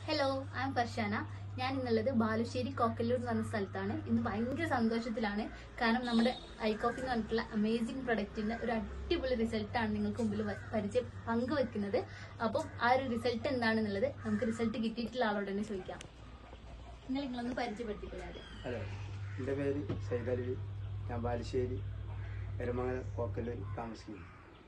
Hello I M ഫർഷാന ഞാൻ ഇന്നുള്ളത് ബാലുശ്ശേരി കോക്കല്ലൂർ എന്ന് പറഞ്ഞ സ്ഥലത്താണ് ഇന്ന് ഭയങ്കര സന്തോഷത്തിലാണ് കാരണം നമ്മുടെ ഐ കോഫി എന്ന് പറഞ്ഞിട്ടുള്ള അമേസിംഗ് പ്രൊഡക്റ്റിന്റെ ഒരു അടിപൊളി റിസൾട്ടാണ് നിങ്ങൾക്ക് മുമ്പിൽ വ- പരിചയം പങ്കുവെക്കുന്നത് അപ്പം ആ ഒരു റിസൾട്ട് എന്താണെന്നുള്ളത് നമുക്ക് റിസൾട്ട് കിട്ടിയിട്ടുള്ള ആളോട് തന്നെ ചോദിക്കാം നിങ്ങൾ നിങ്ങളൊന്ന് പരിചയപ്പെടുത്തിക്കൊള്ളാതെ ഹലോ എൻ്റെ പേര് സൈതലവി ഞാൻ ബാലുശ്ശേരി എരമംഗലം കോക്കല്ലൂർ താമസിക്കുന്നു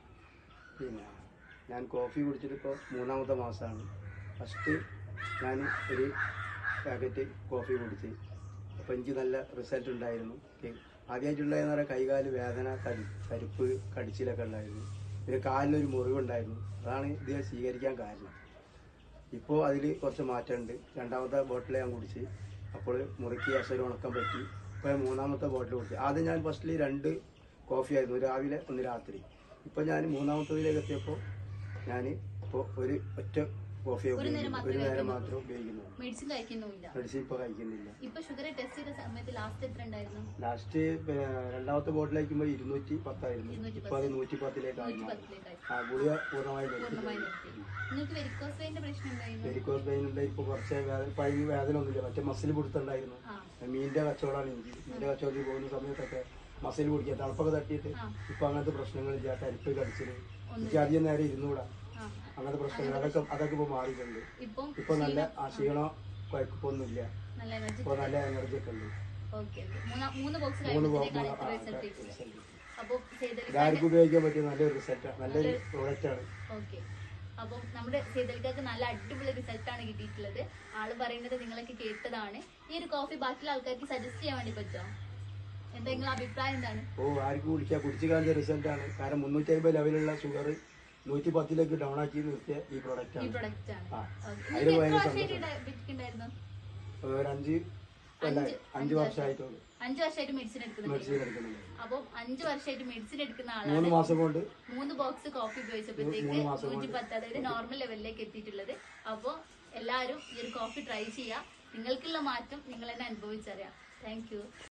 പിന്നെ ഞാൻ കോഫി കുടിച്ചിട്ട് ഇപ്പോൾ മൂന്നാമത്തെ മാസമാണ് ഫസ്റ്റ് ഞാൻ ഒരു പാക്കറ്റ് കോഫി കുടിച്ച് അപ്പോൾ എനിക്ക് നല്ല റിസൾട്ട് ഉണ്ടായിരുന്നു ഈ ആദ്യമായിട്ടുള്ളതെന്ന് പറഞ്ഞാൽ കൈകാല് വേദന തടി തരിപ്പ് കടിച്ചിലൊക്കെ ഉണ്ടായിരുന്നു പിന്നെ കാലിനൊരു മുറിവുണ്ടായിരുന്നു അതാണ് ഇത് ഞാൻ സ്വീകരിക്കാൻ കാരണം ഇപ്പോൾ അതിൽ കുറച്ച് മാറ്റമുണ്ട് രണ്ടാമത്തെ ബോട്ടിൽ ഞാൻ കുടിച്ച് അപ്പോൾ മുറുക്കി ശേഷം ഒരു ഉണക്കം പറ്റി ഇപ്പോൾ മൂന്നാമത്തെ ബോട്ടിൽ കുടിച്ചു ആദ്യം ഞാൻ ഫസ്റ്റിൽ രണ്ട് കോഫി ആയിരുന്നു ഒരു രാവിലെ ഒന്ന് രാത്രി ഇപ്പോൾ ഞാൻ മൂന്നാമത്തതിലേക്ക് എത്തിയപ്പോൾ ഞാൻ ഇപ്പോൾ ഒരു ഒറ്റ കോഫി ഒരു നേരം മാത്രമേ ഒരു നേരം കഴിക്കുന്നുള്ളൂ. മാത്രം ഉപയോഗിക്കുന്നു മെഡിസിൻ കഴിക്കുന്നുമില്ല മെഡിസിൻ ഇപ്പോൾ കഴിക്കുന്നില്ല ഇപ്പൊ ഷുഗർ ടെസ്റ്റ് ചെയ്ത സമയത്ത് ലാസ്റ്റ് എത്ര ഉണ്ടായിരുന്നു ലാസ്റ്റ് രണ്ടാമത്തെ ബോട്ടിൽ കഴിക്കുമ്പോൾ ഇരുന്നൂറ്റി പത്തായിരുന്നു ഇരുന്നൂറ്റി ഇപ്പോൾ അത് നൂറ്റി പത്തിലേക്കായി നൂറ്റി മാറി പത്തിലേക്കായി ആ ഗുളിക പൂർണ്ണമായി പൂർണ്ണമായി നിർത്തി നിർത്തി നിങ്ങൾക്ക് വെരിക്കോസ് വെയിന്റെ പ്രശ്നം ഉണ്ടായിരുന്നു വെരിക്കോസ് വെയിനുണ്ട് ഇപ്പോൾ കുറച്ച് വേദന പഴയ വേദന ഒന്നുമില്ല മറ്റേ മസിൽ പിടുത്തുണ്ടായിരുന്നു ആ മീനിന്റെ കച്ചവടമാണ് എനിക്ക് മീനിന്റെ കച്ചവടത്തിൽ പോകുന്ന സമയത്തൊക്കെ മസിൽ പിടിക്കുക തണുപ്പൊക്കെ തട്ടിയിട്ട് ആ. ഇപ്പൊ അങ്ങനത്തെ പ്രശ്നങ്ങളില്ല തരിപ്പ് കടിച്ചില് ഒന്നും എനിക്ക് അധികം നേരം ഇരുന്നൂടാ ആ അങ്ങനത്തെ പ്രശ്നങ്ങൾ അതൊക്കെ അതൊക്കെ ഇപ്പൊ മാറിയിട്ടുണ്ട് ഇപ്പം ഇപ്പൊ നല്ല ആ ക്ഷീണോ കുഴപ്പമൊന്നുമില്ല നല്ല എനർജി ഇപ്പൊ നല്ല എനർജി ഒക്കെ ഉണ്ട് ഓക്കെ മൂന്ന് ബോക്സ് മൂന്ന് ബോ- കഴിയുമ്പോഴത്തേക്കാണ് മൂന്ന് ഇത്ര ആ, റിസൾട്ട് result. കിട്ടുന്നത് അപ്പോൾ ചെയ്തെടുക്കാൻ ഇതാർക്കും ഉപയോഗിക്കാൻ പറ്റിയ നല്ലൊരു റിസൾട്ടാണ് നല്ലൊരു പ്രോഡക്റ്റ് ആണ് ഓക്കെ അപ്പം നമ്മുടെ ചെയ്തെടുക്കാർക്ക് നല്ല അടിപൊളി റിസൾട്ടാണ് കിട്ടിയിട്ടുള്ളത് ആള് പറയുന്നത് നിങ്ങളൊക്കെ കേട്ടതാണ് ഈ ഒരു കോഫി ബാക്കിയുള്ള ആൾക്കാർക്ക് സജസ്റ്റ് ചെയ്യാൻ വേണ്ടി പറ്റുമോ എന്താ നിങ്ങളുടെ അഭിപ്രായം എന്താണ് ഓ ആർക്കും കുടിക്കാൻ കുടിച്ചു കാണിച്ച റിസൾട്ടാണ് കാരണം മുന്നൂറ്റി അമ്പത് ലെവലുള്ള ഷുഗർ നൂറ്റി പത്തിലേക്ക് ഡൗൺ ആക്കി നിർത്തിയ ഈ പ്രോഡക്റ്റ് ഈ ആണ് പ്രൊഡക്റ്റ് ആണ് ആ. Okay. അതില് നിങ്ങൾക്ക് എത്ര ഭയങ്കര വർഷമായിട്ട് സന്തോഷം. വിറ്റിട്ടുണ്ടായിരുന്നു ഒരു അഞ്ച് അല്ല അഞ്ച് അഞ്ച് വർഷമായിട്ടുള്ളൂ അഞ്ച് വർഷമായിട്ട് മെഡിസിൻ എടുക്കുന്നുണ്ട് മെഡിസിൻ എടുക്കുന്നുണ്ട് അപ്പം അഞ്ച് വർഷമായിട്ട് മെഡിസിൻ എടുക്കുന്ന മൂന്ന് ആളാണ് മാസം കൊണ്ട് മൂന്ന് ബോക്സ് കോഫി ഉപയോഗിച്ചപ്പോഴത്തേക്ക് മൂന്ന് മാസം നൂറ്റി പത്ത് അതായത് നോർമൽ ലെവലിലേക്ക് എത്തിയിട്ടുള്ളത് അപ്പോൾ എല്ലാവരും ഈ ഒരു കോഫി ട്രൈ ചെയ്യുക നിങ്ങൾക്കുള്ള മാറ്റം നിങ്ങൾ തന്നെ അനുഭവിച്ചറിയാം താങ്ക് യു